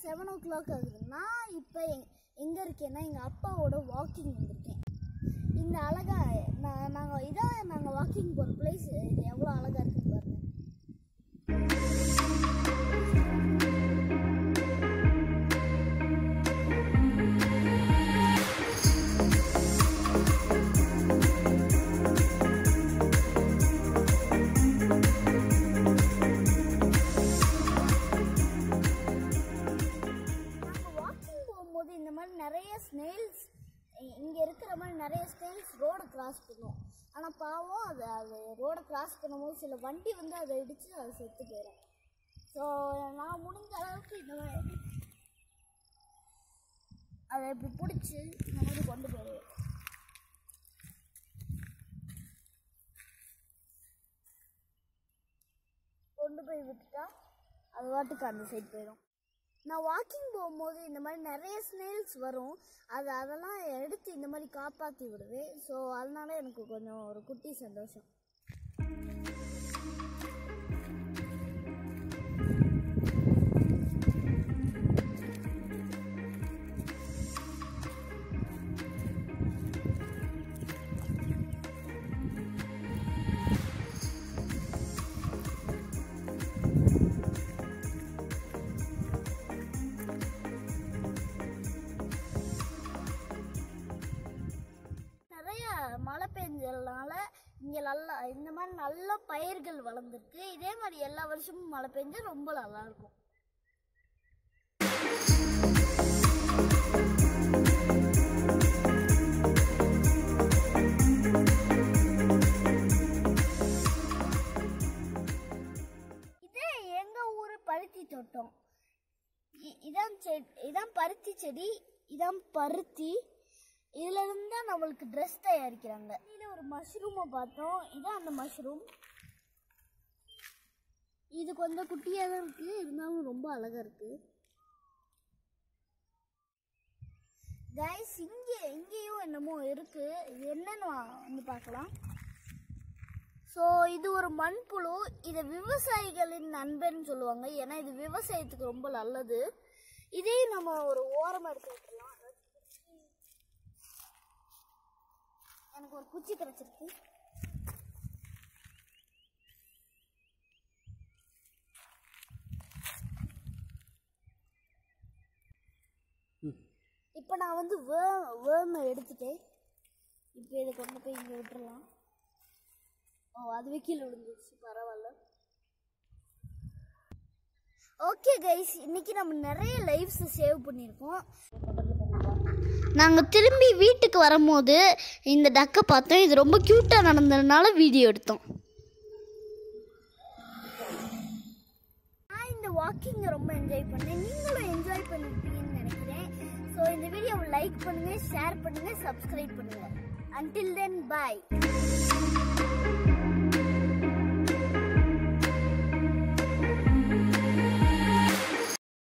seven ஓ clock ஆகுது நான் இப்போ எங் எங்கே இருக்கேன்னா எங்கள் அப்பாவோட வாக்கிங் வந்திருக்கேன் இந்த அழகா நான் நாங்கள் இதான் நாங்கள் வாக்கிங் போகிற பிளேஸ் இது எவ்வளோ அழகாக இருக்குது பாருங்க நாங்கள் வாக்கிங் போகும்போது இந்த மாதிரி நிறைய ஸ்னெயில்ஸ் இங்கே இருக்கிற மாதிரி நிறைய ஸ்னெயில்ஸ் ரோடை கிராஸ் பண்ணும் ஆனால் பாவம் அது அது ரோடை கிராஸ் பண்ணும்போது சில வண்டி வந்து அதை இடித்து அது செத்து போயிடும் ஸோ நான் முடிஞ்ச அளவுக்கு இந்த மாதிரி அதை இப்படி பிடிச்சி இந்த மாதிரி கொண்டு போயிடுவேன் கொண்டு போய் விட்டுட்டா அது வாட்டுக்கு அந்த சைடு போயிடும் நான் வாக்கிங் போகும்போது இந்த மாதிரி நிறைய ஸ்னேல்ஸ் வரும் அது அதெல்லாம் எடுத்து இந்த மாதிரி காப்பாற்றி விடுவேன் ஸோ அதனால எனக்கு கொஞ்சம் ஒரு குட்டி சந்தோஷம் நிறைய மழை பெஞ்சதுனால இங்கே நல்லா இந்த மாதிரி நல்ல பயிர்கள் வளர்ந்துருக்கு இதே மாதிரி எல்லா வருஷமும் மழை பெஞ்சா ரொம்ப நல்லா இருக்கும் இதே எங்க ஊர் பருத்தி தோட்டம் இ- இதான் செடி இதான் பருத்தி செடி இதான் பருத்தி இதுல இருந்து தான் நம்மளுக்கு ட்ரெஸ் தயாரிக்கிறாங்க இதுல ஒரு மஷ்ரூமை பார்த்தோம் இதான் அந்த மஷ்ரூம் இது கொஞ்சம் குட்டியாக தான் இருக்கு இருந்தாலும் ரொம்ப அழகா இருக்கு கைஸ் இங்கே இங்கேயும் என்னமோ இருக்கு இது என்னன்னு வா- வந்து பார்க்கலாம் ஸோ இது ஒரு மண்புழு இதை விவசாயிகளின் நண்பன் சொல்லுவாங்க ஏன்னா இது விவசாயத்துக்கு ரொம்ப நல்லது இதையும் நம்ம ஒரு ஓரமாக எடுத்து விட்டுலாம் எனக்கு ஒரு குச்சி கிடைச்சிருக்கு இப்போ நான் வந்து வே வேர்மை எடுத்துட்டேன் இப்போ இதை கொண்டு போய் இங்கே விட்டுறலாம் ஓ அதுவே கீழே விழுந்துருச்சு பரவாயில்ல ஓகே கைஸ் இன்னைக்கு நம்ம நிறைய லைஃப்ஸ் சேவ் பண்ணியிருக்கோம் நாங்கள் திரும்பி வீட்டுக்கு வரும்போது இந்த டக்கை பார்த்தோம் இது ரொம்ப க்யூட்டாக நடந்ததுனால வீடியோ எடுத்தோம் நான் இந்த வாக்கிங்கை ரொம்ப என்ஜாய் பண்ணேன் நீங்களும் என்ஜாய் பண்ணிருப்பீங்கன்னு நினைக்கிறேன் ஸோ இந்த வீடியோவை லைக் பண்ணுங்கள் ஷேர் பண்ணுங்கள் சப்ஸ்கிரைப் பண்ணுங்கள் அன்டில் தென் பாய்